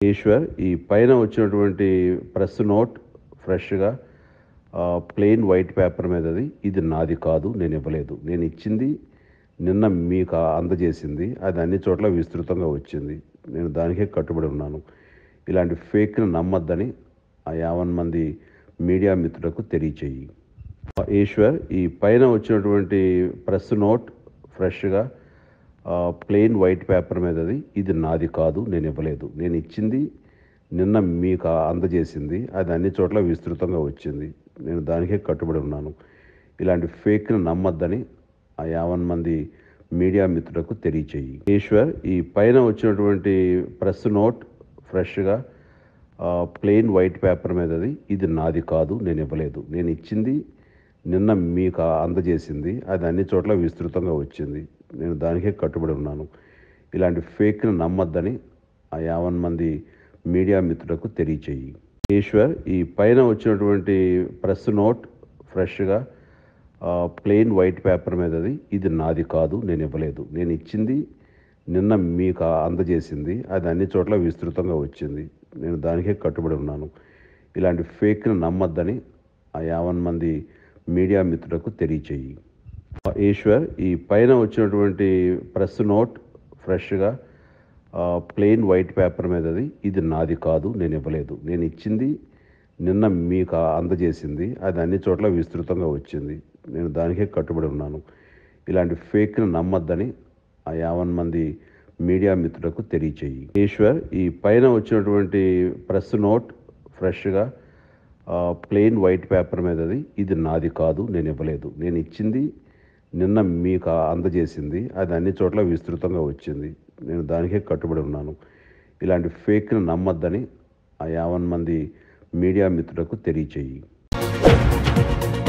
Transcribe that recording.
ఈశ్వర్ ఈ పైన వచ్చినటువంటి ప్రెస్ నోట్ ఫ్రెష్గా ప్లెయిన్ వైట్ పేపర్ మీద అది ఇది నాది కాదు నేను ఇవ్వలేదు నేను ఇచ్చింది నిన్న మీకు అందజేసింది అది అన్ని చోట్ల విస్తృతంగా వచ్చింది నేను దానికే కట్టుబడి ఉన్నాను ఇలాంటి ఫేక్ని నమ్మద్దని ఆ యావన్ మంది మీడియా మిత్రులకు తెలియచేయి ఈశ్వర్ ఈ పైన వచ్చినటువంటి ప్రెస్ నోట్ ఫ్రెష్గా ప్లెయిన్ వైట్ పేపర్ మీద అది ఇది నాది కాదు నేను ఇవ్వలేదు నేను ఇచ్చింది నిన్న మీకు అందజేసింది అది అన్ని చోట్ల విస్తృతంగా వచ్చింది నేను దానికే కట్టుబడి ఉన్నాను ఇలాంటి ఫేక్ని నమ్మద్దని ఆ యావన్ మంది మీడియా మిత్రులకు తెలియచేయి ఈశ్వర్ ఈ పైన వచ్చినటువంటి ప్రెస్ నోట్ ఫ్రెష్గా ప్లెయిన్ వైట్ పేపర్ మీద అది ఇది నాది కాదు నేను ఇవ్వలేదు నేను ఇచ్చింది నిన్న మీకు అందజేసింది అది అన్ని చోట్ల విస్తృతంగా వచ్చింది నేను దానికే కట్టుబడి ఉన్నాను ఇలాంటి ఫేక్ని నమ్మద్దని ఆ యావన్ మంది మీడియా మిత్రులకు తెలియచేయి ఈశ్వర్ ఈ పైన వచ్చినటువంటి ప్రెస్ నోట్ ఫ్రెష్గా ప్లెయిన్ వైట్ పేపర్ మీద అది ఇది నాది కాదు నేను ఇవ్వలేదు నేను ఇచ్చింది నిన్న మీకు అందజేసింది అది అన్ని చోట్ల విస్తృతంగా వచ్చింది నేను దానికే కట్టుబడి ఉన్నాను ఇలాంటి ఫేక్ని నమ్మద్దని ఆ యావన్ మంది మీడియా మిత్రులకు తెలియచేయి ఈశ్వర్ ఈ పైన వచ్చినటువంటి ప్రెస్ నోట్ ఫ్రెష్గా ప్లెయిన్ వైట్ పేపర్ మీద అది ఇది నాది కాదు నేను ఇవ్వలేదు నేను ఇచ్చింది నిన్న మీకు అందజేసింది అది అన్ని చోట్ల విస్తృతంగా వచ్చింది నేను దానికే కట్టుబడి ఉన్నాను ఇలాంటి ఫేక్ని నమ్మద్దని ఆ యావన్ మంది మీడియా మిత్రులకు తెలియచేయి ఈశ్వర్ ఈ పైన వచ్చినటువంటి ప్రెస్ నోట్ ఫ్రెష్గా ప్లెయిన్ వైట్ పేపర్ మీద అది ఇది నాది కాదు నేను ఇవ్వలేదు నేను ఇచ్చింది నిన్న మీకు అందజేసింది అది అన్ని చోట్ల విస్తృతంగా వచ్చింది నేను దానికే కట్టుబడి ఉన్నాను ఇలాంటి ఫేక్ని నమ్మద్దని ఆ యావన్ మంది మీడియా మిత్రులకు తెలియచేయి